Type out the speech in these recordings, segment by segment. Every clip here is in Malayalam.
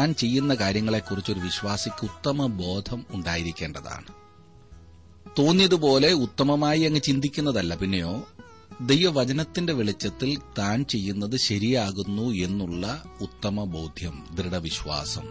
താൻ ചെയ്യുന്ന കാര്യങ്ങളെക്കുറിച്ച് ഒരു വിശ്വാസിക്ക് ഉത്തമ ബോധം ഉണ്ടായിരിക്കേണ്ടതാണ് തോന്നിയതുപോലെ ഉത്തമമായി അങ്ങ് ചിന്തിക്കുന്നതല്ല പിന്നെയോ ദൈവവചനത്തിന്റെ വെളിച്ചത്തിൽ താൻ ചെയ്യുന്നത് ശരിയാകുന്നു എന്നുള്ള ഉത്തമ ബോധ്യം ദൃഢവിശ്വാസം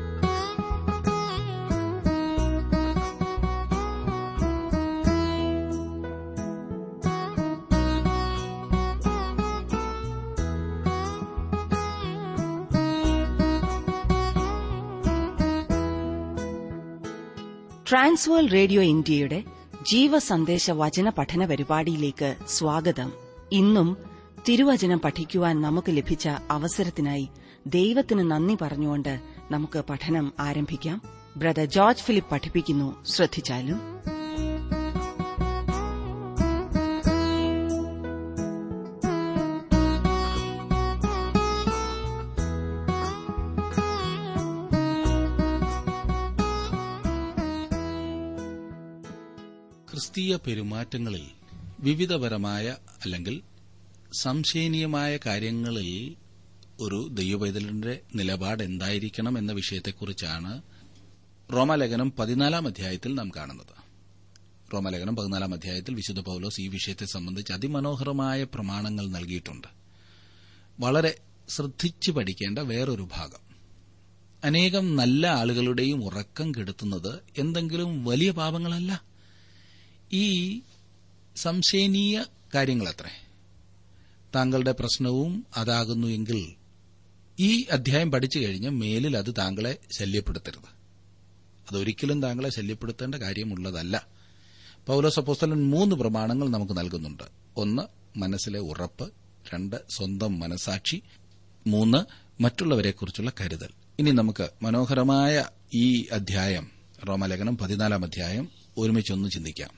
ട്രാൻസ്വേൾ റേഡിയോ ഇന്ത്യയുടെ ജീവസന്ദേശ വചന പഠന പരിപാടിയിലേക്ക് സ്വാഗതം ഇന്നും തിരുവചനം പഠിക്കുവാൻ നമുക്ക് ലഭിച്ച അവസരത്തിനായി ദൈവത്തിന് നന്ദി പറഞ്ഞുകൊണ്ട് നമുക്ക് പഠനം ആരംഭിക്കാം ബ്രദർ ജോർജ് ഫിലിപ്പ് പഠിപ്പിക്കുന്നു ശ്രദ്ധിച്ചാലും ക്രിസ്തീയ പെരുമാറ്റങ്ങളിൽ വിവിധപരമായ അല്ലെങ്കിൽ സംശയനീയമായ കാര്യങ്ങളിൽ ഒരു ദൈവപൈതലിന്റെ നിലപാട് എന്തായിരിക്കണം എന്ന വിഷയത്തെക്കുറിച്ചാണ് റോമാലേഖനം പതിനാലാം അധ്യായത്തിൽ നാം കാണുന്നത് റോമാലേഖനം പതിനാലാം അധ്യായത്തിൽ വിശുദ്ധ പൌലോസ് ഈ വിഷയത്തെ സംബന്ധിച്ച് അതിമനോഹരമായ പ്രമാണങ്ങൾ നൽകിയിട്ടുണ്ട് വളരെ ശ്രദ്ധിച്ചു പഠിക്കേണ്ട വേറൊരു ഭാഗം അനേകം നല്ല ആളുകളുടെയും ഉറക്കം കെടുത്തുന്നത് എന്തെങ്കിലും വലിയ പാപങ്ങളല്ല ഈ സംശയനീയ കാര്യങ്ങളത്രേ താങ്കളുടെ പ്രശ്നവും അതാകുന്നു എങ്കിൽ ഈ അധ്യായം പഠിച്ചു കഴിഞ്ഞ് മേലിൽ അത് താങ്കളെ ശല്യപ്പെടുത്തരുത് അതൊരിക്കലും താങ്കളെ ശല്യപ്പെടുത്തേണ്ട കാര്യമുള്ളതല്ല പൌലോസ് അപ്പോസ്തലൻ മൂന്ന് പ്രമാണങ്ങൾ നമുക്ക് നൽകുന്നുണ്ട് ഒന്ന് മനസ്സിലെ ഉറപ്പ് രണ്ട് സ്വന്തം മനസാക്ഷി മൂന്ന് മറ്റുള്ളവരെക്കുറിച്ചുള്ള കരുതൽ ഇനി നമുക്ക് മനോഹരമായ ഈ അധ്യായം റോമലേഖനം പതിനാലാം അധ്യായം ഒരുമിച്ചൊന്ന് ചിന്തിക്കാം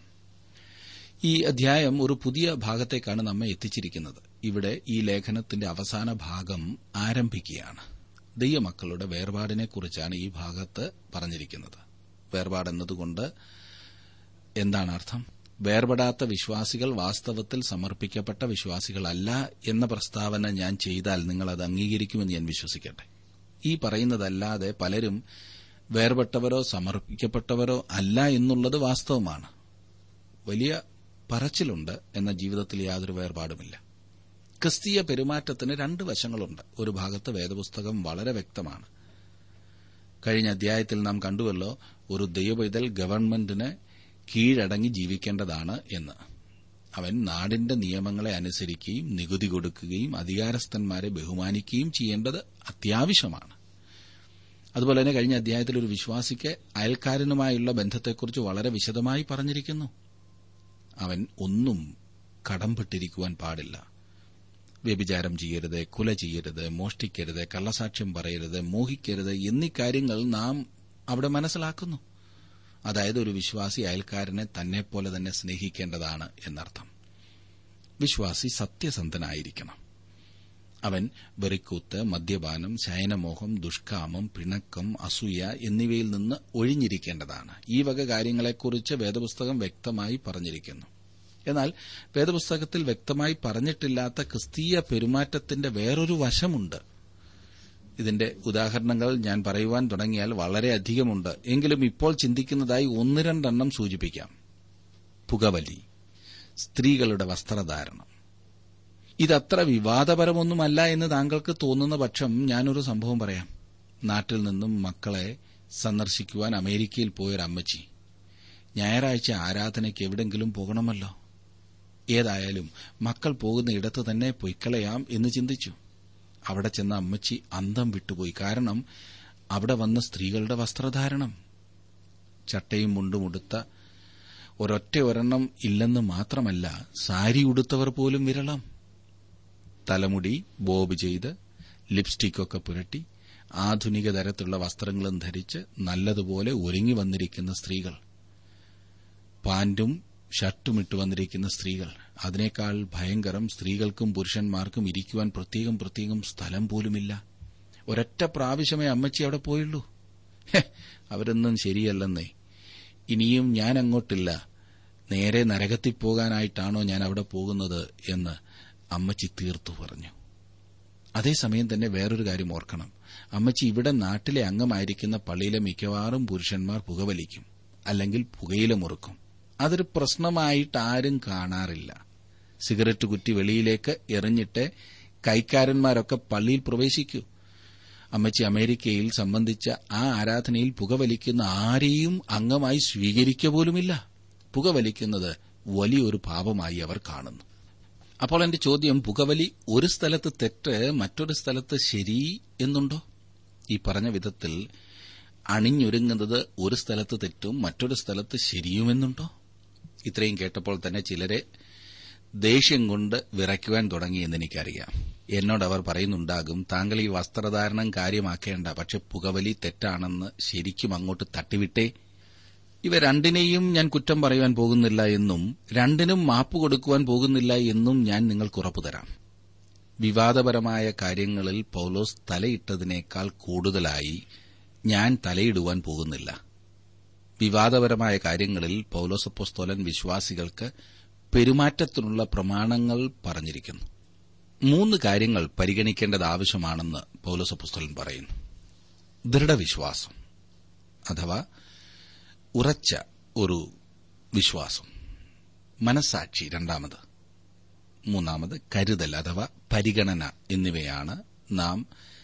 ഈ അധ്യായം ഒരു പുതിയ ഭാഗത്തേക്കാണ് നമ്മെ എത്തിച്ചിരിക്കുന്നത് ഇവിടെ ഈ ലേഖനത്തിന്റെ അവസാന ഭാഗം ആരംഭിക്കുകയാണ് ദൈവമക്കളുടെ വേർപാടിനെക്കുറിച്ചാണ് ഈ ഭാഗത്ത് പറഞ്ഞിരിക്കുന്നത് വേർപാടെന്നതുകൊണ്ട് എന്താണ് അർത്ഥം വേർപെടാത്ത വിശ്വാസികൾ വാസ്തവത്തിൽ സമർപ്പിക്കപ്പെട്ട വിശ്വാസികളല്ല എന്ന പ്രസ്താവന ഞാൻ ചെയ്താൽ നിങ്ങൾ അത് അംഗീകരിക്കുമെന്ന് ഞാൻ വിശ്വസിക്കട്ടെ ഈ പറയുന്നതല്ലാതെ പലരും വേർപെട്ടവരോ സമർപ്പിക്കപ്പെട്ടവരോ അല്ല എന്നുള്ളത് വാസ്തവമാണ് വലിയ പറച്ചിലുണ്ട് എന്ന ജീവിതത്തിൽ യാതൊരു വേർപാടുമില്ല ക്രിസ്തീയ പെരുമാറ്റത്തിന് രണ്ട് വശങ്ങളുണ്ട് ഒരു ഭാഗത്ത് വേദപുസ്തകം വളരെ വ്യക്തമാണ് കഴിഞ്ഞ അധ്യായത്തിൽ നാം കണ്ടുവല്ലോ ഒരു ദൈവപൈതൽ ഗവൺമെന്റിന് കീഴടങ്ങി ജീവിക്കേണ്ടതാണ് എന്ന് അവൻ നാടിന്റെ നിയമങ്ങളെ അനുസരിക്കുകയും നികുതി കൊടുക്കുകയും അധികാരസ്ഥന്മാരെ ബഹുമാനിക്കുകയും ചെയ്യേണ്ടത് അത്യാവശ്യമാണ് അതുപോലെ തന്നെ കഴിഞ്ഞ അധ്യായത്തിൽ ഒരു വിശ്വാസിക്ക് അയൽക്കാരനുമായുള്ള ബന്ധത്തെക്കുറിച്ച് വളരെ വിശദമായി പറഞ്ഞിരിക്കുന്നു അവൻ ഒന്നും കടംപെട്ടിരിക്കുവാൻ പാടില്ല വ്യഭിചാരം ചെയ്യരുത് കുല ചെയ്യരുത് മോഷ്ടിക്കരുത് കള്ളസാക്ഷ്യം പറയരുത് മോഹിക്കരുത് എന്നീ കാര്യങ്ങൾ നാം അവിടെ മനസ്സിലാക്കുന്നു അതായത് ഒരു വിശ്വാസി അയൽക്കാരനെ തന്നെപ്പോലെ തന്നെ സ്നേഹിക്കേണ്ടതാണ് എന്നർത്ഥം വിശ്വാസി സത്യസന്ധനായിരിക്കണം അവൻ വെറിക്കൂത്ത് മദ്യപാനം ശയനമോഹം ദുഷ്കാമം പിണക്കം അസൂയ എന്നിവയിൽ നിന്ന് ഒഴിഞ്ഞിരിക്കേണ്ടതാണ് ഈ വക കാര്യങ്ങളെക്കുറിച്ച് വേദപുസ്തകം വ്യക്തമായി പറഞ്ഞിരിക്കുന്നു എന്നാൽ വേദപുസ്തകത്തിൽ വ്യക്തമായി പറഞ്ഞിട്ടില്ലാത്ത ക്രിസ്തീയ പെരുമാറ്റത്തിന്റെ വേറൊരു വശമുണ്ട് ഇതിന്റെ ഉദാഹരണങ്ങൾ ഞാൻ പറയുവാൻ തുടങ്ങിയാൽ വളരെയധികമുണ്ട് എങ്കിലും ഇപ്പോൾ ചിന്തിക്കുന്നതായി ഒന്ന് രണ്ടെണ്ണം സൂചിപ്പിക്കാം പുകവലി സ്ത്രീകളുടെ വസ്ത്രധാരണം ഇതത്ര വിവാദപരമൊന്നുമല്ല എന്ന് താങ്കൾക്ക് തോന്നുന്ന പക്ഷം ഞാനൊരു സംഭവം പറയാം നാട്ടിൽ നിന്നും മക്കളെ സന്ദർശിക്കുവാൻ അമേരിക്കയിൽ പോയൊരു അമ്മച്ചി ഞായറാഴ്ച ആരാധനയ്ക്ക് എവിടെങ്കിലും പോകണമല്ലോ ഏതായാലും മക്കൾ പോകുന്ന ഇടത്ത് തന്നെ പൊയ്ക്കളയാം എന്ന് ചിന്തിച്ചു അവിടെ ചെന്ന അമ്മച്ചി അന്തം വിട്ടുപോയി കാരണം അവിടെ വന്ന സ്ത്രീകളുടെ വസ്ത്രധാരണം ചട്ടയും മുണ്ടുമുടുത്ത ഒരൊറ്റ ഒരെണ്ണം ഇല്ലെന്ന് മാത്രമല്ല സാരി ഉടുത്തവർ പോലും വിരളം തലമുടി ബോബ് ചെയ്ത് ലിപ്സ്റ്റിക്കൊക്കെ പുരട്ടി ആധുനിക തരത്തിലുള്ള വസ്ത്രങ്ങളും ധരിച്ച് നല്ലതുപോലെ ഒരുങ്ങി വന്നിരിക്കുന്ന സ്ത്രീകൾ പാന്റും ഷർട്ടും ഇട്ട് വന്നിരിക്കുന്ന സ്ത്രീകൾ അതിനേക്കാൾ ഭയങ്കരം സ്ത്രീകൾക്കും പുരുഷന്മാർക്കും ഇരിക്കുവാൻ പ്രത്യേകം പ്രത്യേകം സ്ഥലം പോലുമില്ല ഒരൊറ്റ പ്രാവശ്യമേ അമ്മച്ചി അവിടെ പോയുള്ളൂ ഹെ അവരൊന്നും ശരിയല്ലെന്നേ ഇനിയും ഞാൻ അങ്ങോട്ടില്ല നേരെ നരകത്തിൽ പോകാനായിട്ടാണോ ഞാൻ അവിടെ പോകുന്നത് എന്ന് അമ്മച്ചി തീർത്തു പറഞ്ഞു അതേസമയം തന്നെ വേറൊരു കാര്യം ഓർക്കണം അമ്മച്ചി ഇവിടെ നാട്ടിലെ അംഗമായിരിക്കുന്ന പള്ളിയിലെ മിക്കവാറും പുരുഷന്മാർ പുകവലിക്കും അല്ലെങ്കിൽ പുകയില മുറുക്കും അതൊരു പ്രശ്നമായിട്ട് ആരും കാണാറില്ല സിഗരറ്റ് കുറ്റി വെളിയിലേക്ക് എറിഞ്ഞിട്ട് കൈക്കാരന്മാരൊക്കെ പള്ളിയിൽ പ്രവേശിക്കൂ അമ്മച്ചി അമേരിക്കയിൽ സംബന്ധിച്ച ആ ആരാധനയിൽ പുകവലിക്കുന്ന ആരെയും അംഗമായി സ്വീകരിക്കുക പോലുമില്ല പുകവലിക്കുന്നത് വലിയൊരു പാപമായി അവർ കാണുന്നു അപ്പോൾ എന്റെ ചോദ്യം പുകവലി ഒരു സ്ഥലത്ത് തെറ്റ് മറ്റൊരു സ്ഥലത്ത് ശരി എന്നുണ്ടോ ഈ പറഞ്ഞ വിധത്തിൽ അണിഞ്ഞൊരുങ്ങുന്നത് ഒരു സ്ഥലത്ത് തെറ്റും മറ്റൊരു സ്ഥലത്ത് ശരിയുമെന്നുണ്ടോ ഇത്രയും കേട്ടപ്പോൾ തന്നെ ചിലരെ ദേഷ്യം കൊണ്ട് വിറയ്ക്കുവാൻ തുടങ്ങിയെന്ന് എനിക്കറിയാം എന്നോട് അവർ പറയുന്നുണ്ടാകും താങ്കൾ ഈ വസ്ത്രധാരണം കാര്യമാക്കേണ്ട പക്ഷെ പുകവലി തെറ്റാണെന്ന് ശരിക്കും അങ്ങോട്ട് തട്ടിവിട്ടേ ഇവ രണ്ടിനെയും ഞാൻ കുറ്റം പറയുവാൻ പോകുന്നില്ല എന്നും രണ്ടിനും മാപ്പ് കൊടുക്കുവാൻ പോകുന്നില്ല എന്നും ഞാൻ നിങ്ങൾക്ക് ഉറപ്പു തരാം വിവാദപരമായ കാര്യങ്ങളിൽ പൌലോസ് തലയിട്ടതിനേക്കാൾ കൂടുതലായി ഞാൻ തലയിടുവാൻ പോകുന്നില്ല വിവാദപരമായ കാര്യങ്ങളിൽ പൌലോസപ്പോസ്തോലൻ വിശ്വാസികൾക്ക് പെരുമാറ്റത്തിനുള്ള പ്രമാണങ്ങൾ പറഞ്ഞിരിക്കുന്നു മൂന്ന് കാര്യങ്ങൾ പരിഗണിക്കേണ്ടത് ആവശ്യമാണെന്ന് പൌലോസപ്പോസ്തോലൻ പറയുന്നു ദൃഢവിശ്വാസം അഥവാ ഉറച്ച ഒരു വിശ്വാസം മനസാക്ഷി രണ്ടാമത് മൂന്നാമത് കരുതൽ അഥവാ പരിഗണന എന്നിവയാണ് നാം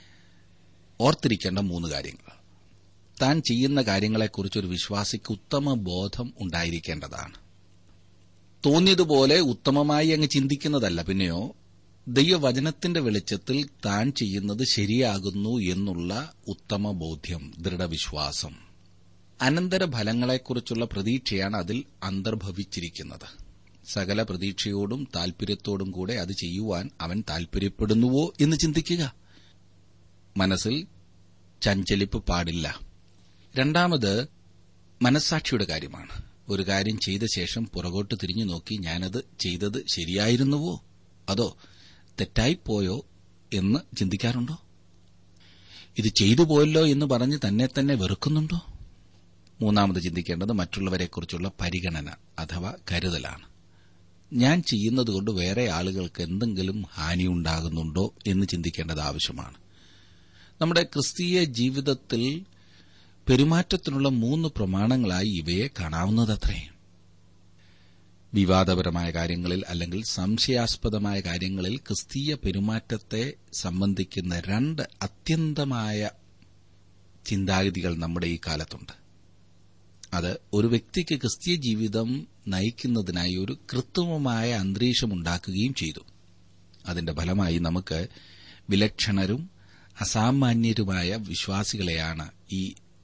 ഓർത്തിരിക്കേണ്ട മൂന്ന് കാര്യങ്ങൾ താൻ ചെയ്യുന്ന കാര്യങ്ങളെക്കുറിച്ച് ഒരു വിശ്വാസിക്ക് ഉത്തമ ബോധം ഉണ്ടായിരിക്കേണ്ടതാണ് തോന്നിയതുപോലെ ഉത്തമമായി അങ്ങ് ചിന്തിക്കുന്നതല്ല പിന്നെയോ ദൈവവചനത്തിന്റെ വെളിച്ചത്തിൽ താൻ ചെയ്യുന്നത് ശരിയാകുന്നു എന്നുള്ള ഉത്തമ ബോധ്യം ദൃഢവിശ്വാസം അനന്തരഫലങ്ങളെക്കുറിച്ചുള്ള പ്രതീക്ഷയാണ് അതിൽ അന്തർഭവിച്ചിരിക്കുന്നത് സകല പ്രതീക്ഷയോടും താൽപര്യത്തോടും കൂടെ അത് ചെയ്യുവാൻ അവൻ താൽപര്യപ്പെടുന്നുവോ എന്ന് ചിന്തിക്കുക മനസ്സിൽ ചഞ്ചലിപ്പ് പാടില്ല രണ്ടാമത് മനസ്സാക്ഷിയുടെ കാര്യമാണ് ഒരു കാര്യം ചെയ്ത ശേഷം പുറകോട്ട് തിരിഞ്ഞു നോക്കി ഞാനത് ചെയ്തത് ശരിയായിരുന്നുവോ അതോ തെറ്റായിപ്പോയോ എന്ന് ചിന്തിക്കാറുണ്ടോ ഇത് ചെയ്തു പോയല്ലോ എന്ന് പറഞ്ഞ് തന്നെ തന്നെ വെറുക്കുന്നുണ്ടോ മൂന്നാമത് ചിന്തിക്കേണ്ടത് മറ്റുള്ളവരെക്കുറിച്ചുള്ള പരിഗണന അഥവാ കരുതലാണ് ഞാൻ ചെയ്യുന്നതുകൊണ്ട് വേറെ ആളുകൾക്ക് എന്തെങ്കിലും ഹാനിയുണ്ടാകുന്നുണ്ടോ എന്ന് ചിന്തിക്കേണ്ടത് ആവശ്യമാണ് നമ്മുടെ ക്രിസ്തീയ ജീവിതത്തിൽ പെരുമാറ്റത്തിനുള്ള മൂന്ന് പ്രമാണങ്ങളായി ഇവയെ കാണാവുന്നതത്രേ വിവാദപരമായ കാര്യങ്ങളിൽ അല്ലെങ്കിൽ സംശയാസ്പദമായ കാര്യങ്ങളിൽ ക്രിസ്തീയ പെരുമാറ്റത്തെ സംബന്ധിക്കുന്ന രണ്ട് അത്യന്തമായ ചിന്താഗതികൾ നമ്മുടെ ഈ കാലത്തുണ്ട് അത് ഒരു വ്യക്തിക്ക് ക്രിസ്തീയ ജീവിതം നയിക്കുന്നതിനായി ഒരു കൃത്രിമമായ അന്തരീക്ഷം ഉണ്ടാക്കുകയും ചെയ്തു അതിന്റെ ഫലമായി നമുക്ക് വിലക്ഷണരും അസാമാന്യരുമായ വിശ്വാസികളെയാണ് ഈ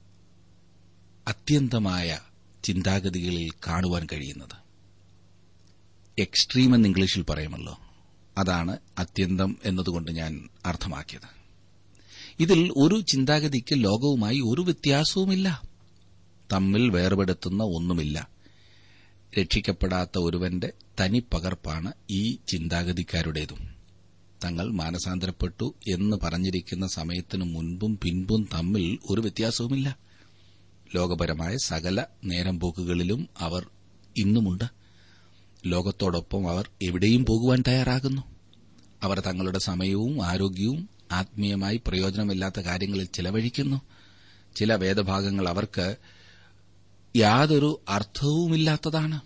അത്യന്തമായ ചിന്താഗതികളിൽ കാണുവാൻ കഴിയുന്നത് എക്സ്ട്രീം എന്ന് ഇംഗ്ലീഷിൽ പറയുമല്ലോ അതാണ് അത്യന്തം എന്നതുകൊണ്ട് ഞാൻ അർത്ഥമാക്കിയത് ഇതിൽ ഒരു ചിന്താഗതിക്ക് ലോകവുമായി ഒരു വ്യത്യാസവുമില്ല തമ്മിൽ വേർപെടുത്തുന്ന ഒന്നുമില്ല രക്ഷിക്കപ്പെടാത്ത ഒരുവന്റെ തനിപ്പകർപ്പാണ് ഈ ചിന്താഗതിക്കാരുടേതും തങ്ങൾ മാനസാന്തരപ്പെട്ടു എന്ന് പറഞ്ഞിരിക്കുന്ന സമയത്തിനു മുൻപും പിൻപും തമ്മിൽ ഒരു വ്യത്യാസവുമില്ല ലോകപരമായ സകല നേരം പോക്കുകളിലും അവർ ഇന്നുമുണ്ട് ലോകത്തോടൊപ്പം അവർ എവിടെയും പോകുവാൻ തയ്യാറാകുന്നു അവർ തങ്ങളുടെ സമയവും ആരോഗ്യവും ആത്മീയമായി പ്രയോജനമില്ലാത്ത കാര്യങ്ങളിൽ ചിലവഴിക്കുന്നു ചില വേദഭാഗങ്ങൾ അവർക്ക് യാതൊരു അർത്ഥവുമില്ലാത്തതാണ്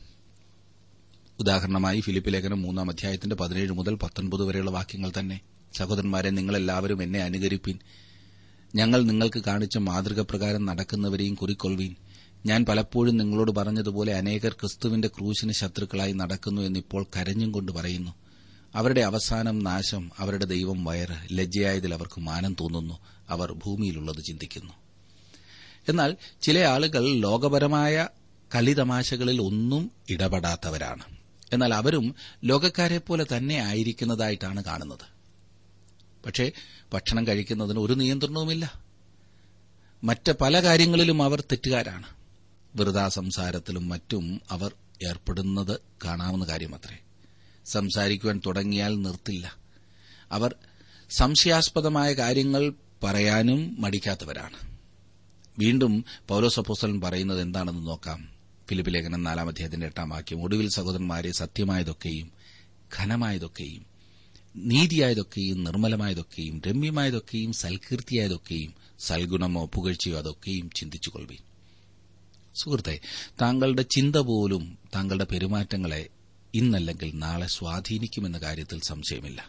ഉദാഹരണമായി ഫിലിപ്പ് ലേഖനം മൂന്നാം അധ്യായത്തിന്റെ പതിനേഴ് മുതൽ പത്തൊൻപത് വരെയുള്ള വാക്യങ്ങൾ തന്നെ സഹോദരന്മാരെ നിങ്ങളെല്ലാവരും എന്നെ അനുകരിപ്പിൻ ഞങ്ങൾ നിങ്ങൾക്ക് കാണിച്ച മാതൃക പ്രകാരം നടക്കുന്നവരെയും കുറിക്കൊള്ളുവീൻ ഞാൻ പലപ്പോഴും നിങ്ങളോട് പറഞ്ഞതുപോലെ അനേകർ ക്രിസ്തുവിന്റെ ക്രൂശിന് ശത്രുക്കളായി നടക്കുന്നു എന്നിപ്പോൾ കരഞ്ഞും കൊണ്ട് പറയുന്നു അവരുടെ അവസാനം നാശം അവരുടെ ദൈവം വയറ് ലജ്ജയായതിൽ അവർക്ക് മാനം തോന്നുന്നു അവർ ഭൂമിയിലുള്ളത് ചിന്തിക്കുന്നു എന്നാൽ ചില ആളുകൾ ലോകപരമായ കളിതമാശകളിൽ ഒന്നും ഇടപെടാത്തവരാണ് എന്നാൽ അവരും ലോകക്കാരെ പോലെ തന്നെ ആയിരിക്കുന്നതായിട്ടാണ് കാണുന്നത് പക്ഷേ ഭക്ഷണം കഴിക്കുന്നതിന് ഒരു നിയന്ത്രണവുമില്ല മറ്റ് പല കാര്യങ്ങളിലും അവർ തെറ്റുകാരാണ് വെറുതാ സംസാരത്തിലും മറ്റും അവർ ഏർപ്പെടുന്നത് കാണാവുന്ന കാര്യമത്രേ സംസാരിക്കുവാൻ തുടങ്ങിയാൽ നിർത്തില്ല അവർ സംശയാസ്പദമായ കാര്യങ്ങൾ പറയാനും മടിക്കാത്തവരാണ് വീണ്ടും പൌലോസപ്പോസ്റ്റലൻ പറയുന്നത് എന്താണെന്ന് നോക്കാം ഫിലിപ്പ് ലേഖനം നാലാം അധ്യായത്തിന്റെ എട്ടാം വാക്യം ഒടുവിൽ സഹോദരന്മാരെ സത്യമായതൊക്കെയും ഘനമായതൊക്കെയും നീതിയായതൊക്കെയും നിർമ്മലമായതൊക്കെയും രമ്യമായതൊക്കെയും സൽകീർത്തിയായതൊക്കെയും സൽഗുണമോ പുകഴ്ചയോ അതൊക്കെയും ചിന്തിച്ചുകൊള്ളുവീൻ സുഹൃത്തെ താങ്കളുടെ ചിന്ത പോലും താങ്കളുടെ പെരുമാറ്റങ്ങളെ ഇന്നല്ലെങ്കിൽ നാളെ സ്വാധീനിക്കുമെന്ന കാര്യത്തിൽ സംശയമില്ല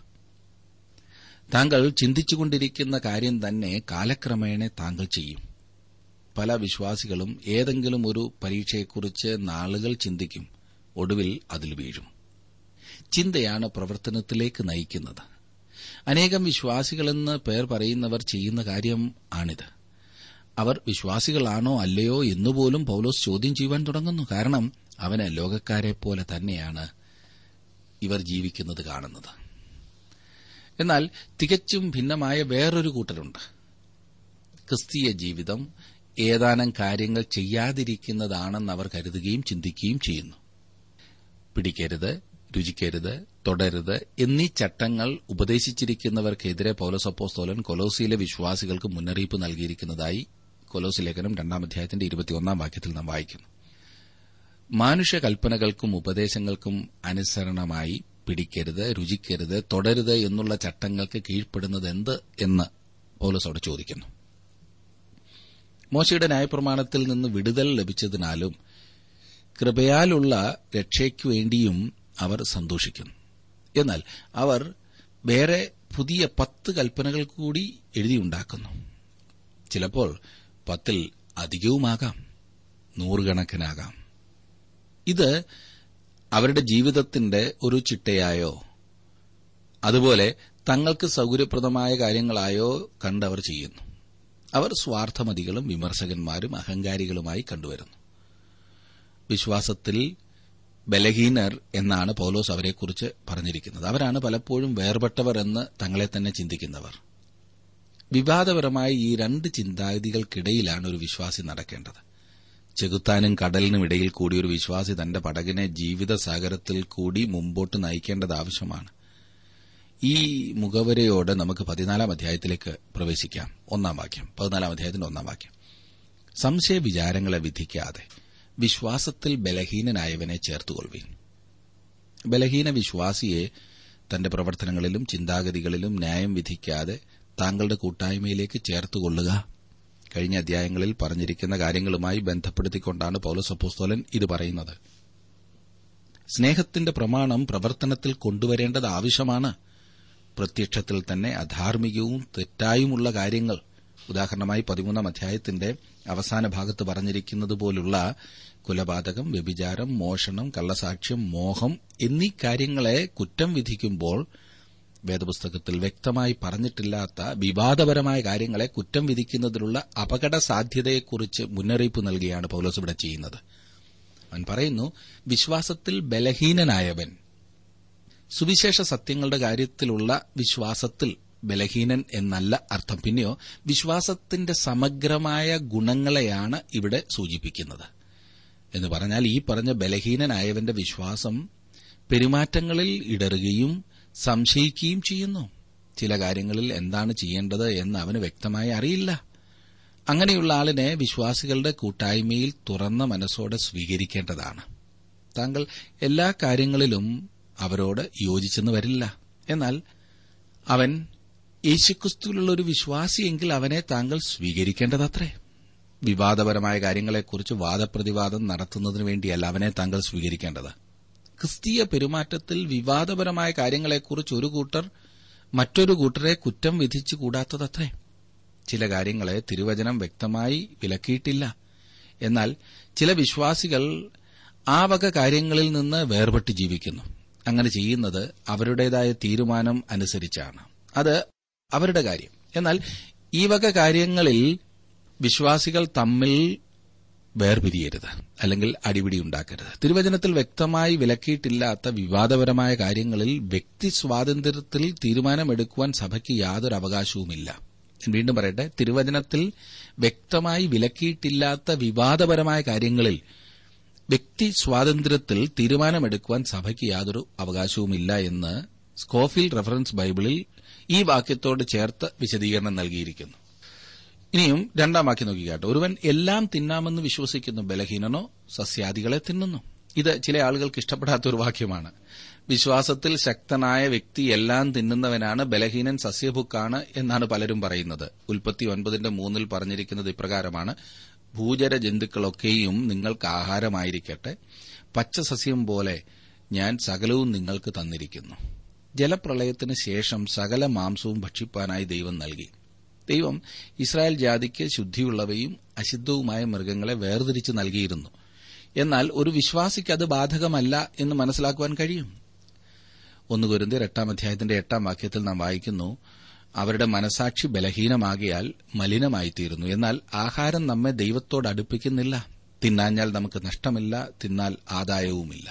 താങ്കൾ ചിന്തിച്ചുകൊണ്ടിരിക്കുന്ന കാര്യം തന്നെ കാലക്രമേണ താങ്കൾ ചെയ്യും പല വിശ്വാസികളും ഏതെങ്കിലും ഒരു പരീക്ഷയെക്കുറിച്ച് നാളുകൾ ചിന്തിക്കും ഒടുവിൽ അതിൽ വീഴും ചിന്തയാണ് പ്രവർത്തനത്തിലേക്ക് നയിക്കുന്നത് അനേകം വിശ്വാസികളെന്ന് പേർ പറയുന്നവർ ചെയ്യുന്ന കാര്യം ആണിത് അവർ വിശ്വാസികളാണോ അല്ലയോ എന്നുപോലും പൌലോസ് ചോദ്യം ചെയ്യുവാൻ തുടങ്ങുന്നു കാരണം അവന് ലോകക്കാരെ പോലെ തന്നെയാണ് ഇവർ ജീവിക്കുന്നത് കാണുന്നത് എന്നാൽ തികച്ചും ഭിന്നമായ വേറൊരു കൂട്ടരുണ്ട് ക്രിസ്തീയ ജീവിതം ഏതാനും കാര്യങ്ങൾ ചെയ്യാതിരിക്കുന്നതാണെന്ന് അവർ കരുതുകയും ചിന്തിക്കുകയും ചെയ്യുന്നു പിടിക്കരുത് രുചിക്കരുത് തുടരുത് എന്നീ ചട്ടങ്ങൾ ഉപദേശിച്ചിരിക്കുന്നവർക്കെതിരെ പൌലസപ്പോസ്തോലൻ കൊലോസിയിലെ വിശ്വാസികൾക്ക് മുന്നറിയിപ്പ് നൽകിയിരിക്കുന്നതായി കൊലോസി ലേഖനം രണ്ടാം അധ്യായത്തിന്റെ ഇരുപത്തിയൊന്നാം വാക്യത്തിൽ നാം വായിക്കുന്നു മാനുഷ്യ കൽപ്പനകൾക്കും ഉപദേശങ്ങൾക്കും അനുസരണമായി പിടിക്കരുത് രുചിക്കരുത് തുടരുത് എന്നുള്ള ചട്ടങ്ങൾക്ക് കീഴ്പ്പെടുന്നത് എന്ത് എന്ന് പൌലസോട് ചോദിക്കുന്നു മോശയുടെ ന്യായപ്രമാണത്തിൽ നിന്ന് വിടുതൽ ലഭിച്ചതിനാലും കൃപയാലുള്ള രക്ഷയ്ക്കു വേണ്ടിയും അവർ സന്തോഷിക്കുന്നു എന്നാൽ അവർ വേറെ പുതിയ പത്ത് കൽപ്പനകൾ കൂടി എഴുതിയുണ്ടാക്കുന്നു ചിലപ്പോൾ പത്തിൽ അധികവുമാകാം നൂറുകണക്കിനാകാം ഇത് അവരുടെ ജീവിതത്തിന്റെ ഒരു ചിട്ടയായോ അതുപോലെ തങ്ങൾക്ക് സൌകര്യപ്രദമായ കാര്യങ്ങളായോ കണ്ടവർ ചെയ്യുന്നു അവർ സ്വാർത്ഥമതികളും വിമർശകന്മാരും അഹങ്കാരികളുമായി കണ്ടുവരുന്നു വിശ്വാസത്തിൽ ബലഹീനർ എന്നാണ് പൌലോസ് അവരെക്കുറിച്ച് പറഞ്ഞിരിക്കുന്നത് അവരാണ് പലപ്പോഴും വേർപെട്ടവർ എന്ന് തങ്ങളെ തന്നെ ചിന്തിക്കുന്നവർ വിവാദപരമായ ഈ രണ്ട് ചിന്താഗതികൾക്കിടയിലാണ് ഒരു വിശ്വാസി നടക്കേണ്ടത് ചെകുത്താനും കടലിനും ഇടയിൽ കൂടി ഒരു വിശ്വാസി തന്റെ പടകിനെ ജീവിത സാഗരത്തിൽ കൂടി മുമ്പോട്ട് നയിക്കേണ്ടത് ആവശ്യമാണ് ഈ മുഖവരയോട് നമുക്ക് പതിനാലാം അധ്യായത്തിലേക്ക് പ്രവേശിക്കാം ഒന്നാം വാക്യം പതിനാലാം അധ്യായത്തിന്റെ ഒന്നാം വാക്യം സംശയ വിചാരങ്ങളെ വിധിക്കാതെ വിശ്വാസത്തിൽ ബലഹീനനായവനെ ചേർത്തുകൊള്ളുവീൻ ബലഹീന വിശ്വാസിയെ തന്റെ പ്രവർത്തനങ്ങളിലും ചിന്താഗതികളിലും ന്യായം വിധിക്കാതെ താങ്കളുടെ കൂട്ടായ്മയിലേക്ക് ചേർത്തുകൊള്ളുക കഴിഞ്ഞ അധ്യായങ്ങളിൽ പറഞ്ഞിരിക്കുന്ന കാര്യങ്ങളുമായി ബന്ധപ്പെടുത്തിക്കൊണ്ടാണ് പൌലസപ്പോസ്തോലൻ ഇത് പറയുന്നത് സ്നേഹത്തിന്റെ പ്രമാണം പ്രവർത്തനത്തിൽ കൊണ്ടുവരേണ്ടത് ആവശ്യമാണ് പ്രത്യക്ഷത്തിൽ തന്നെ അധാർമികവും തെറ്റായുമുള്ള കാര്യങ്ങൾ ഉദാഹരണമായി പതിമൂന്നാം അധ്യായത്തിന്റെ അവസാന ഭാഗത്ത് പറഞ്ഞിരിക്കുന്നതുപോലുള്ള കുലപാതകം വ്യഭിചാരം മോഷണം കള്ളസാക്ഷ്യം മോഹം എന്നീ കാര്യങ്ങളെ കുറ്റം വിധിക്കുമ്പോൾ വേദപുസ്തകത്തിൽ വ്യക്തമായി പറഞ്ഞിട്ടില്ലാത്ത വിവാദപരമായ കാര്യങ്ങളെ കുറ്റം വിധിക്കുന്നതിലുള്ള അപകട സാധ്യതയെക്കുറിച്ച് മുന്നറിയിപ്പ് നൽകിയാണ് പൌലോസ് ഇവിടെ ചെയ്യുന്നത് അവൻ പറയുന്നു വിശ്വാസത്തിൽ ബലഹീനനായവൻ സുവിശേഷ സത്യങ്ങളുടെ കാര്യത്തിലുള്ള വിശ്വാസത്തിൽ ബലഹീനൻ എന്നല്ല അർത്ഥം പിന്നെയോ വിശ്വാസത്തിന്റെ സമഗ്രമായ ഗുണങ്ങളെയാണ് ഇവിടെ സൂചിപ്പിക്കുന്നത് എന്ന് പറഞ്ഞാൽ ഈ പറഞ്ഞ ബലഹീനനായവന്റെ വിശ്വാസം പെരുമാറ്റങ്ങളിൽ ഇടറുകയും സംശയിക്കുകയും ചെയ്യുന്നു ചില കാര്യങ്ങളിൽ എന്താണ് ചെയ്യേണ്ടത് എന്ന് അവന് വ്യക്തമായി അറിയില്ല അങ്ങനെയുള്ള ആളിനെ വിശ്വാസികളുടെ കൂട്ടായ്മയിൽ തുറന്ന മനസ്സോടെ സ്വീകരിക്കേണ്ടതാണ് താങ്കൾ എല്ലാ കാര്യങ്ങളിലും അവരോട് യോജിച്ചെന്ന് വരില്ല എന്നാൽ അവൻ യേശുക്രിസ്തുവിലുള്ള ഒരു വിശ്വാസിയെങ്കിൽ അവനെ താങ്കൾ സ്വീകരിക്കേണ്ടതത്രേ വിവാദപരമായ കാര്യങ്ങളെക്കുറിച്ച് വാദപ്രതിവാദം നടത്തുന്നതിനു വേണ്ടിയല്ല അവനെ താങ്കൾ സ്വീകരിക്കേണ്ടത് ക്രിസ്തീയ പെരുമാറ്റത്തിൽ വിവാദപരമായ കാര്യങ്ങളെക്കുറിച്ച് ഒരു കൂട്ടർ മറ്റൊരു കൂട്ടരെ കുറ്റം വിധിച്ചു കൂടാത്തതത്രേ ചില കാര്യങ്ങളെ തിരുവചനം വ്യക്തമായി വിലക്കിയിട്ടില്ല എന്നാൽ ചില വിശ്വാസികൾ ആ വക കാര്യങ്ങളിൽ നിന്ന് വേർപെട്ട് ജീവിക്കുന്നു അങ്ങനെ ചെയ്യുന്നത് അവരുടേതായ തീരുമാനം അനുസരിച്ചാണ് അത് അവരുടെ കാര്യം എന്നാൽ ഈ വക കാര്യങ്ങളിൽ വിശ്വാസികൾ തമ്മിൽ വേർപിരിയരുത് അല്ലെങ്കിൽ അടിപിടി ഉണ്ടാക്കരുത് തിരുവചനത്തിൽ വ്യക്തമായി വിലക്കിയിട്ടില്ലാത്ത വിവാദപരമായ കാര്യങ്ങളിൽ വ്യക്തി സ്വാതന്ത്ര്യത്തിൽ തീരുമാനമെടുക്കുവാൻ സഭയ്ക്ക് യാതൊരു അവകാശവുമില്ല ഞാൻ വീണ്ടും പറയട്ടെ തിരുവചനത്തിൽ വ്യക്തമായി വിലക്കിയിട്ടില്ലാത്ത വിവാദപരമായ കാര്യങ്ങളിൽ വ്യക്തി സ്വാതന്ത്ര്യത്തിൽ തീരുമാനമെടുക്കുവാൻ സഭയ്ക്ക് യാതൊരു അവകാശവുമില്ല എന്ന് സ്കോഫിൽ റഫറൻസ് ബൈബിളിൽ ഈ വാക്യത്തോട് ചേർത്ത് വിശദീകരണം നൽകിയിരിക്കുന്നു ഇനിയും രണ്ടാം വാക്യം നോക്കിക്കാട്ടെ ഒരുവൻ എല്ലാം തിന്നാമെന്ന് വിശ്വസിക്കുന്നു ബലഹീനനോ സസ്യാദികളെ തിന്നുന്നു ഇത് ചില ആളുകൾക്ക് ഇഷ്ടപ്പെടാത്ത ഒരു വാക്യമാണ് വിശ്വാസത്തിൽ ശക്തനായ വ്യക്തി എല്ലാം തിന്നുന്നവനാണ് ബലഹീനൻ സസ്യഭുക്കാണ് എന്നാണ് പലരും പറയുന്നത് ഉൽപ്പത്തി ഒൻപതിന്റെ മൂന്നിൽ പറഞ്ഞിരിക്കുന്നത് ഇപ്രകാരമാണ് ഭൂചര ജന്തുക്കളൊക്കെയും നിങ്ങൾക്ക് ആഹാരമായിരിക്കട്ടെ പച്ചസസ്യം പോലെ ഞാൻ സകലവും നിങ്ങൾക്ക് തന്നിരിക്കുന്നു ജലപ്രളയത്തിന് ശേഷം സകല മാംസവും ഭക്ഷിപ്പാനായി ദൈവം നൽകി ദൈവം ഇസ്രായേൽ ജാതിക്ക് ശുദ്ധിയുള്ളവയും അശുദ്ധവുമായ മൃഗങ്ങളെ വേർതിരിച്ച് നൽകിയിരുന്നു എന്നാൽ ഒരു വിശ്വാസിക്ക് അത് ബാധകമല്ല എന്ന് മനസ്സിലാക്കുവാൻ കഴിയും ഒന്ന് കുരുന്തിർ എട്ടാം അധ്യായത്തിന്റെ എട്ടാം വാക്യത്തിൽ നാം വായിക്കുന്നു അവരുടെ മനസാക്ഷി ബലഹീനമാകിയാൽ മലിനമായിത്തീരുന്നു എന്നാൽ ആഹാരം നമ്മെ ദൈവത്തോട് അടുപ്പിക്കുന്നില്ല തിന്നാഞ്ഞാൽ നമുക്ക് നഷ്ടമില്ല തിന്നാൽ ആദായവുമില്ല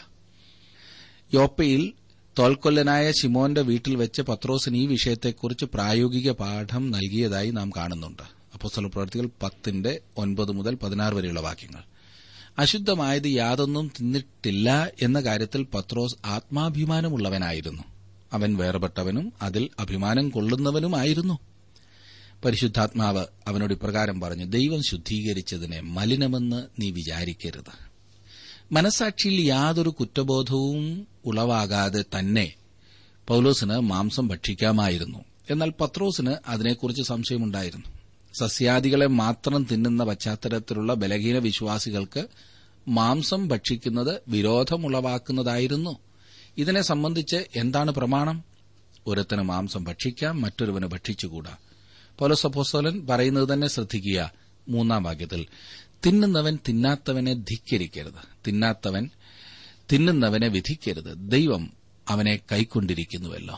യോപ്പയിൽ തോൽക്കൊല്ലനായ ശിമോന്റെ വീട്ടിൽ വെച്ച് പത്രോസിന് ഈ വിഷയത്തെക്കുറിച്ച് പ്രായോഗിക പാഠം നൽകിയതായി നാം കാണുന്നുണ്ട് അപ്പോസ്തല പ്രവർത്തികൾ പത്തിന്റെ ഒൻപത് മുതൽ പതിനാറ് വരെയുള്ള വാക്യങ്ങൾ അശുദ്ധമായത് യാതൊന്നും തിന്നിട്ടില്ല എന്ന കാര്യത്തിൽ പത്രോസ് ആത്മാഭിമാനമുള്ളവനായിരുന്നു അവൻ വേർപെട്ടവനും അതിൽ അഭിമാനം കൊള്ളുന്നവനുമായിരുന്നു പരിശുദ്ധാത്മാവ് അവനോട് ഇപ്രകാരം പറഞ്ഞു ദൈവം ശുദ്ധീകരിച്ചതിനെ മലിനമെന്ന് നീ വിചാരിക്കരുത് മനസാക്ഷിയിൽ യാതൊരു കുറ്റബോധവും ഉളവാകാതെ തന്നെ പൌലോസിന് മാംസം ഭക്ഷിക്കാമായിരുന്നു എന്നാൽ പത്രോസിന് അതിനെക്കുറിച്ച് സംശയമുണ്ടായിരുന്നു സസ്യാദികളെ മാത്രം തിന്നുന്ന പശ്ചാത്തലത്തിലുള്ള ബലഹീന വിശ്വാസികൾക്ക് മാംസം ഭക്ഷിക്കുന്നത് വിരോധമുളവാക്കുന്നതായിരുന്നു ഇതിനെ സംബന്ധിച്ച് എന്താണ് പ്രമാണം ഒരുത്തന് മാംസം ഭക്ഷിക്കാം മറ്റൊരുവന് ഭക്ഷിച്ചുകൂടാ പൗലസപ്പോസ്തോലൻ പറയുന്നത് തന്നെ ശ്രദ്ധിക്കുക മൂന്നാം വാക്യത്തിൽ തിന്നുന്നവൻ തിന്നാത്തവനെ ധിക്കരിക്കരുത് തിന്നാത്തവൻ തിന്നുന്നവനെ വിധിക്കരുത് ദൈവം അവനെ കൈക്കൊണ്ടിരിക്കുന്നുവല്ലോ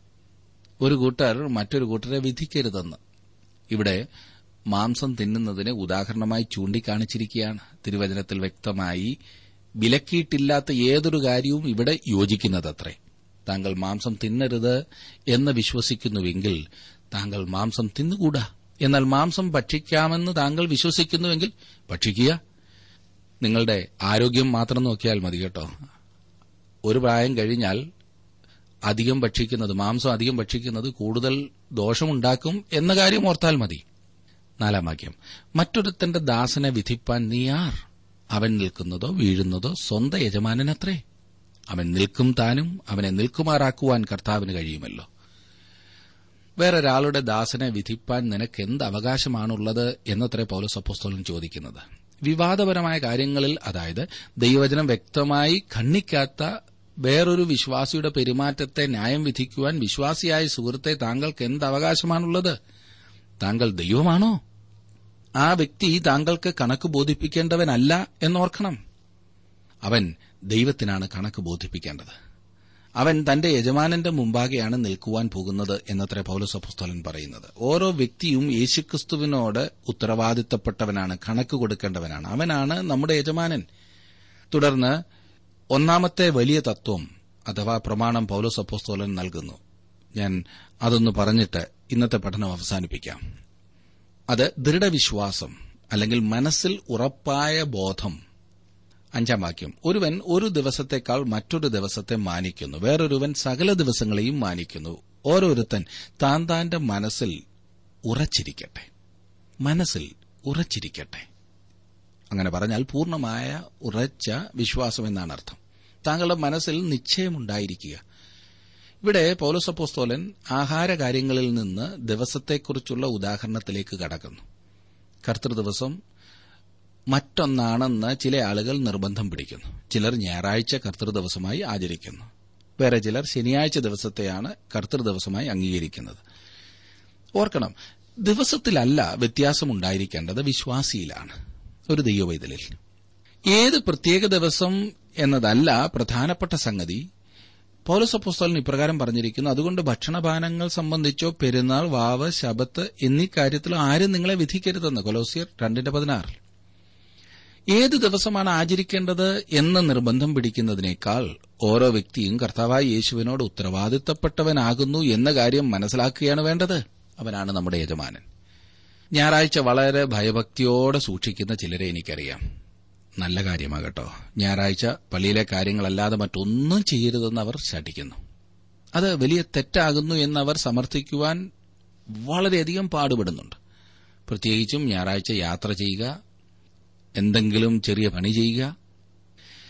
ഒരു കൂട്ടർ മറ്റൊരു കൂട്ടരെ വിധിക്കരുതെന്ന് ഇവിടെ മാംസം തിന്നുന്നതിന് ഉദാഹരണമായി ചൂണ്ടിക്കാണിച്ചിരിക്കുകയാണ് തിരുവചനത്തിൽ വ്യക്തമായി വിലക്കിയിട്ടില്ലാത്ത ഏതൊരു കാര്യവും ഇവിടെ യോജിക്കുന്നതത്രേ താങ്കൾ മാംസം തിന്നരുത് എന്ന് വിശ്വസിക്കുന്നുവെങ്കിൽ താങ്കൾ മാംസം തിന്നുകൂടാ എന്നാൽ മാംസം ഭക്ഷിക്കാമെന്ന് താങ്കൾ വിശ്വസിക്കുന്നുവെങ്കിൽ ഭക്ഷിക്കുക നിങ്ങളുടെ ആരോഗ്യം മാത്രം നോക്കിയാൽ മതി കേട്ടോ ഒരു പ്രായം കഴിഞ്ഞാൽ അധികം ഭക്ഷിക്കുന്നത് മാംസം അധികം ഭക്ഷിക്കുന്നത് കൂടുതൽ ദോഷമുണ്ടാക്കും എന്ന കാര്യം ഓർത്താൽ മതി നാലാം വാക്യം മറ്റൊരുത്തന്റെ ദാസനെ വിധിപ്പാൻ നീ ആർ അവൻ നിൽക്കുന്നതോ വീഴുന്നതോ സ്വന്തം യജമാനനത്രേ അവൻ നിൽക്കും താനും അവനെ നിൽക്കുമാറാക്കുവാൻ കർത്താവിന് കഴിയുമല്ലോ വേറൊരാളുടെ ദാസനെ വിധിപ്പാൻ നിനക്ക് എന്ത് അവകാശമാണുള്ളത് എന്നത്രേ പൌലോസ് അപ്പോസ്തോലൻ ചോദിക്കുന്നത് വിവാദപരമായ കാര്യങ്ങളിൽ അതായത് ദൈവവചനം വ്യക്തമായി ഖണ്ഡിക്കാത്ത വേറൊരു വിശ്വാസിയുടെ പെരുമാറ്റത്തെ ന്യായം വിധിക്കുവാൻ വിശ്വാസിയായ സുഹൃത്തെ താങ്കൾക്ക് എന്ത് അവകാശമാണുള്ളത് താങ്കൾ ദൈവമാണോ ആ വ്യക്തി താങ്കൾക്ക് കണക്ക് ബോധിപ്പിക്കേണ്ടവനല്ല എന്നോർക്കണം അവൻ ദൈവത്തിനാണ് കണക്ക് ബോധിപ്പിക്കേണ്ടത് അവൻ തന്റെ യജമാനന്റെ മുമ്പാകെയാണ് നിൽക്കുവാൻ പോകുന്നത് എന്നത്ര പൌലസപുസ്തലൻ പറയുന്നത് ഓരോ വ്യക്തിയും യേശുക്രിസ്തുവിനോട് ഉത്തരവാദിത്തപ്പെട്ടവനാണ് കണക്ക് കൊടുക്കേണ്ടവനാണ് അവനാണ് നമ്മുടെ യജമാനൻ തുടർന്ന് ഒന്നാമത്തെ വലിയ തത്വം അഥവാ പ്രമാണം പൌലോസപ്പോസ്തോലൻ നൽകുന്നു ഞാൻ അതൊന്ന് പറഞ്ഞിട്ട് ഇന്നത്തെ പഠനം അവസാനിപ്പിക്കാം അത് ദൃഢവിശ്വാസം അല്ലെങ്കിൽ മനസ്സിൽ ഉറപ്പായ ബോധം അഞ്ചാം വാക്യം ഒരുവൻ ഒരു ദിവസത്തെക്കാൾ മറ്റൊരു ദിവസത്തെ മാനിക്കുന്നു വേറൊരുവൻ സകല ദിവസങ്ങളെയും മാനിക്കുന്നു ഓരോരുത്തൻ താൻ താന്റെ മനസ്സിൽ ഉറച്ചിരിക്കട്ടെ മനസ്സിൽ ഉറച്ചിരിക്കട്ടെ അങ്ങനെ പറഞ്ഞാൽ പൂർണ്ണമായ ഉറച്ച വിശ്വാസം എന്നാണ് അർത്ഥം താങ്കളുടെ മനസ്സിൽ നിശ്ചയമുണ്ടായിരിക്കുക ഇവിടെ പൌലോസപ്പോസ്തോലൻ ആഹാരകാര്യങ്ങളിൽ നിന്ന് ദിവസത്തെക്കുറിച്ചുള്ള ഉദാഹരണത്തിലേക്ക് കടക്കുന്നു കർത്തൃദിവസം മറ്റൊന്നാണെന്ന് ചില ആളുകൾ നിർബന്ധം പിടിക്കുന്നു ചിലർ ഞായറാഴ്ച കർത്തൃദിവസമായി ആചരിക്കുന്നു വേറെ ചിലർ ശനിയാഴ്ച ദിവസത്തെയാണ് കർത്തൃദിവസമായി അംഗീകരിക്കുന്നത് ഓർക്കണം ദിവസത്തിലല്ല വ്യത്യാസമുണ്ടായിരിക്കേണ്ടത് വിശ്വാസിയിലാണ് ഒരു ദൈവവൈതലിൽ ഏത് പ്രത്യേക ദിവസം എന്നതല്ല പ്രധാനപ്പെട്ട സംഗതി പൗലസപ്പോസ്തോലൻ ഇപ്രകാരം പറഞ്ഞിരിക്കുന്നു അതുകൊണ്ട് ഭക്ഷണപാനങ്ങൾ സംബന്ധിച്ചോ പെരുന്നാൾ വാവ് ശബത്ത് എന്നീ കാര്യത്തിലോ ആരും നിങ്ങളെ വിധിക്കരുതെന്ന് കൊലോസിയർ രണ്ടിന്റെ പതിനാറിൽ ഏത് ദിവസമാണ് ആചരിക്കേണ്ടത് എന്ന് നിർബന്ധം പിടിക്കുന്നതിനേക്കാൾ ഓരോ വ്യക്തിയും കർത്താവായ യേശുവിനോട് ഉത്തരവാദിത്തപ്പെട്ടവനാകുന്നു എന്ന കാര്യം മനസ്സിലാക്കുകയാണ് വേണ്ടത് അവനാണ് നമ്മുടെ യജമാനൻ ഞായറാഴ്ച വളരെ ഭയഭക്തിയോടെ സൂക്ഷിക്കുന്ന ചിലരെ എനിക്കറിയാം നല്ല കാര്യമാകട്ടോ ഞായറാഴ്ച പള്ളിയിലെ കാര്യങ്ങളല്ലാതെ മറ്റൊന്നും ചെയ്യരുതെന്ന് അവർ ശഠിക്കുന്നു അത് വലിയ തെറ്റാകുന്നു എന്നവർ സമർത്ഥിക്കുവാൻ വളരെയധികം പാടുപെടുന്നുണ്ട് പ്രത്യേകിച്ചും ഞായറാഴ്ച യാത്ര ചെയ്യുക എന്തെങ്കിലും ചെറിയ പണി ചെയ്യുക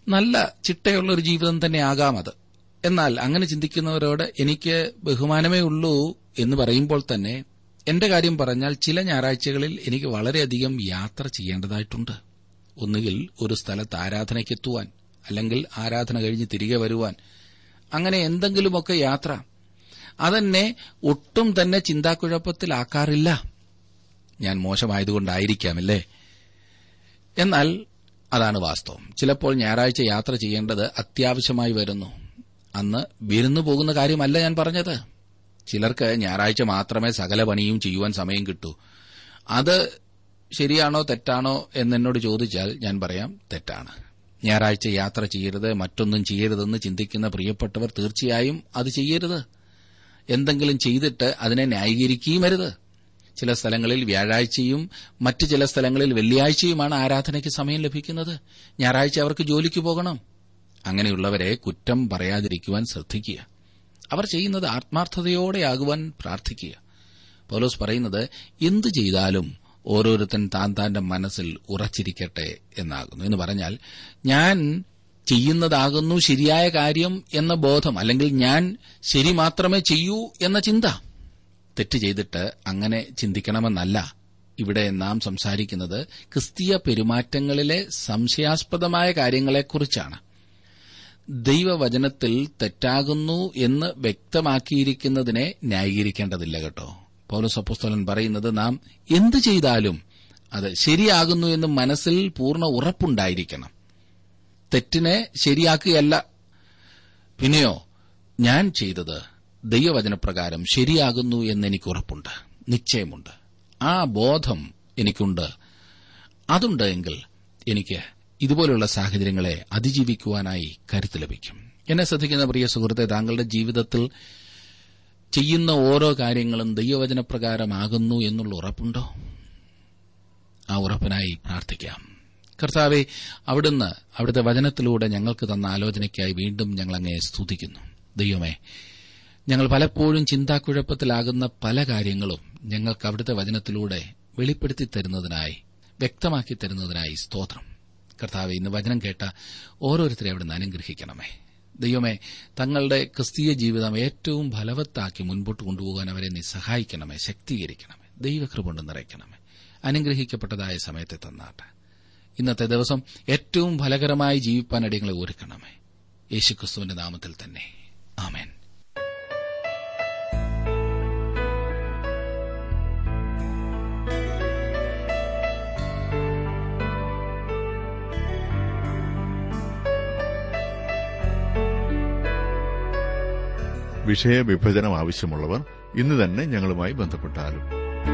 നല്ല ചിട്ടയുള്ള ഒരു ജീവിതം തന്നെ ആകാം അത് എന്നാൽ അങ്ങനെ ചിന്തിക്കുന്നവരോട് എനിക്ക് ബഹുമാനമേ ഉള്ളൂ എന്ന് പറയുമ്പോൾ തന്നെ എന്റെ കാര്യം പറഞ്ഞാൽ ചില ഞായറാഴ്ചകളിൽ എനിക്ക് വളരെയധികം യാത്ര ചെയ്യേണ്ടതായിട്ടുണ്ട് ഒന്നുകിൽ ഒരു സ്ഥലത്ത് ആരാധനയ്ക്കെത്തുവാൻ അല്ലെങ്കിൽ ആരാധന കഴിഞ്ഞ് തിരികെ വരുവാൻ അങ്ങനെ എന്തെങ്കിലുമൊക്കെ യാത്ര അതെന്നെ ഒട്ടും തന്നെ ചിന്താക്കുഴപ്പത്തിലാക്കാറില്ല ഞാൻ മോശമായതുകൊണ്ടായിരിക്കാമല്ലേ എന്നാൽ അതാണ് വാസ്തവം ചിലപ്പോൾ ഞായറാഴ്ച യാത്ര ചെയ്യേണ്ടത് അത്യാവശ്യമായി വരുന്നു അന്ന് വിരുന്നു പോകുന്ന കാര്യമല്ല ഞാൻ പറഞ്ഞത് ചിലർക്ക് ഞായറാഴ്ച മാത്രമേ സകല പണിയും ചെയ്യുവാൻ സമയം കിട്ടൂ അത് ശരിയാണോ തെറ്റാണോ എന്നെന്നോട് ചോദിച്ചാൽ ഞാൻ പറയാം തെറ്റാണ് ഞായറാഴ്ച യാത്ര ചെയ്യരുത് മറ്റൊന്നും ചെയ്യരുതെന്ന് ചിന്തിക്കുന്ന പ്രിയപ്പെട്ടവർ തീർച്ചയായും അത് ചെയ്യരുത് എന്തെങ്കിലും ചെയ്തിട്ട് അതിനെ ന്യായീകരിക്കുകയും അരുത് ചില സ്ഥലങ്ങളിൽ വ്യാഴാഴ്ചയും മറ്റ് ചില സ്ഥലങ്ങളിൽ വെള്ളിയാഴ്ചയുമാണ് ആരാധനയ്ക്ക് സമയം ലഭിക്കുന്നത് ഞായറാഴ്ച അവർക്ക് ജോലിക്ക് പോകണം അങ്ങനെയുള്ളവരെ കുറ്റം പറയാതിരിക്കുവാൻ ശ്രദ്ധിക്കുക അവർ ചെയ്യുന്നത് ആത്മാർത്ഥതയോടെയാകുവാൻ പ്രാർത്ഥിക്കുക പൗലോസ് പറയുന്നത് എന്തു ചെയ്താലും ഓരോരുത്തൻ താൻ താന്റെ മനസ്സിൽ ഉറച്ചിരിക്കട്ടെ എന്നാകുന്നു എന്ന് പറഞ്ഞാൽ ഞാൻ ചെയ്യുന്നതാകുന്നു ശരിയായ കാര്യം എന്ന ബോധം അല്ലെങ്കിൽ ഞാൻ ശരി മാത്രമേ ചെയ്യൂ എന്ന ചിന്ത തെറ്റ് ചെയ്തിട്ട് അങ്ങനെ ചിന്തിക്കണമെന്നല്ല ഇവിടെ നാം സംസാരിക്കുന്നത് ക്രിസ്തീയ പെരുമാറ്റങ്ങളിലെ സംശയാസ്പദമായ കാര്യങ്ങളെക്കുറിച്ചാണ് ദൈവവചനത്തിൽ തെറ്റാകുന്നു എന്ന് വ്യക്തമാക്കിയിരിക്കുന്നതിനെ ന്യായീകരിക്കേണ്ടതില്ല കേട്ടോ പൗലോസ് അപ്പോസ്തലൻ പറയുന്നത് നാം എന്തു ചെയ്താലും അത് ശരിയാകുന്നു എന്ന് മനസ്സിൽ പൂർണ്ണ ഉറപ്പുണ്ടായിരിക്കണം തെറ്റിനെ ശരിയാക്കുകയല്ല പിന്നെയോ ഞാൻ ചെയ്തത് ദൈവവചനപ്രകാരം ശരിയാകുന്നു എന്ന് എനിക്ക് ഉറപ്പുണ്ട് നിശ്ചയമുണ്ട് ആ ബോധം എനിക്കുണ്ട് അതുണ്ട് എങ്കിൽ എനിക്ക് ഇതുപോലുള്ള സാഹചര്യങ്ങളെ അതിജീവിക്കുവാനായി കരുത്ത് ലഭിക്കും എന്നെ ശ്രദ്ധിക്കുന്ന പ്രിയ സുഹൃത്തെ താങ്കളുടെ ജീവിതത്തിൽ ചെയ്യുന്ന ഓരോ കാര്യങ്ങളും ദൈവവചനപ്രകാരമാകുന്നു എന്നുള്ള ഉറപ്പുണ്ടോ ആ ഉറപ്പിനായി പ്രാർത്ഥിക്കാം കർത്താവെ അവിടുന്ന് അവിടുത്തെ വചനത്തിലൂടെ ഞങ്ങൾക്ക് തന്ന ആലോചനയ്ക്കായി വീണ്ടും ഞങ്ങൾ അങ്ങേ സ്തുതിക്കുന്നു ദൈവമേ ഞങ്ങൾ പലപ്പോഴും ചിന്താക്കുഴപ്പത്തിലാകുന്ന പല കാര്യങ്ങളും ഞങ്ങൾക്ക് അവിടുത്തെ വചനത്തിലൂടെ വെളിപ്പെടുത്തി തരുന്നതിനായി വ്യക്തമാക്കി തരുന്നതിനായി സ്തോത്രം കർത്താവെ ഇന്ന് വചനം കേട്ട ഓരോരുത്തരെ അവിടുന്ന് അനുഗ്രഹിക്കണമേ ദൈവമേ തങ്ങളുടെ ക്രിസ്തീയ ജീവിതം ഏറ്റവും ഫലവത്താക്കി മുൻപോട്ട് കൊണ്ടുപോകാൻ അവരെ നീ സഹായിക്കണമേ ശക്തീകരിക്കണമേ ദൈവകൃപ കൊണ്ട് നിറയ്ക്കണമേ അനുഗ്രഹിക്കപ്പെട്ടതായ സമയത്തെ തന്നാട്ടെ ഇന്നത്തെ ദിവസം ഏറ്റവും ഫലകരമായി ജീവിപ്പാൻ അടിയങ്ങളെ ഒരുക്കണമേ യേശുക്രിസ്തുവിന്റെ നാമത്തിൽ തന്നെ ആമേൻ വിഷയവിഭജനം ആവശ്യമുള്ളവർ ഇന്ന് തന്നെ ഞങ്ങളുമായി ബന്ധപ്പെട്ടാലും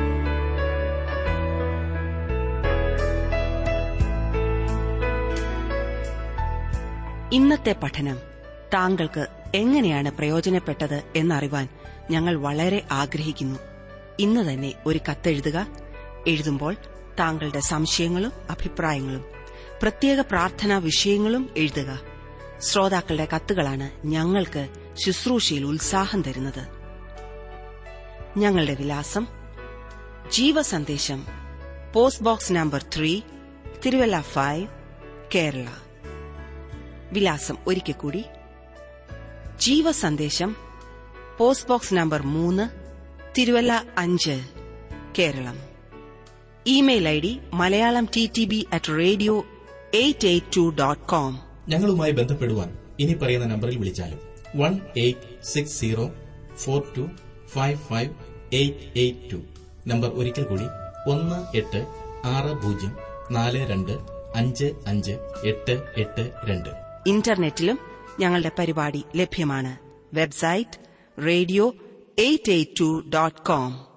ഇന്നത്തെ പഠനം താങ്കൾക്ക് എങ്ങനെയാണ് പ്രയോജനപ്പെട്ടത് എന്നറിവാൻ ഞങ്ങൾ വളരെ ആഗ്രഹിക്കുന്നു ഇന്ന് തന്നെ ഒരു കത്തെഴുതുക എഴുതുമ്പോൾ താങ്കളുടെ സംശയങ്ങളും അഭിപ്രായങ്ങളും പ്രത്യേക പ്രാർത്ഥനാ വിഷയങ്ങളും എഴുതുക ശ്രോതാക്കളുടെ കത്തുകളാണ് ഞങ്ങൾക്ക് ശുശ്രൂഷയിൽ ഉത്സാഹം തരുന്നത് ഞങ്ങളുടെ വിലാസം Jeevasandesham post box number three Thiruvalla five Kerala വിലാസം ഒരിക്കൽ കൂടി ജീവസന്ദേശം പോസ്റ്റ് ബോക്സ് നമ്പർ മൂന്ന് തിരുവല്ല അഞ്ച് Keralam email I D Malayalam T T B at radio eight eight two dot com ഞങ്ങളുമായി ബന്ധപ്പെടുവാൻ ഇനി പറയുന്ന നമ്പറിൽ വിളിച്ചാലും one eight six zero four two five five eight eight two number ഒരിക്കൽ കൂടി ഒന്ന് എട്ട് ആറ് പൂജ്യം നാല് രണ്ട് അഞ്ച് അഞ്ച് എട്ട് എട്ട് രണ്ട് ഇന്റർനെറ്റിലും ഞങ്ങളുടെ പരിപാടി ലഭ്യമാണ് website radio eight eight two dot com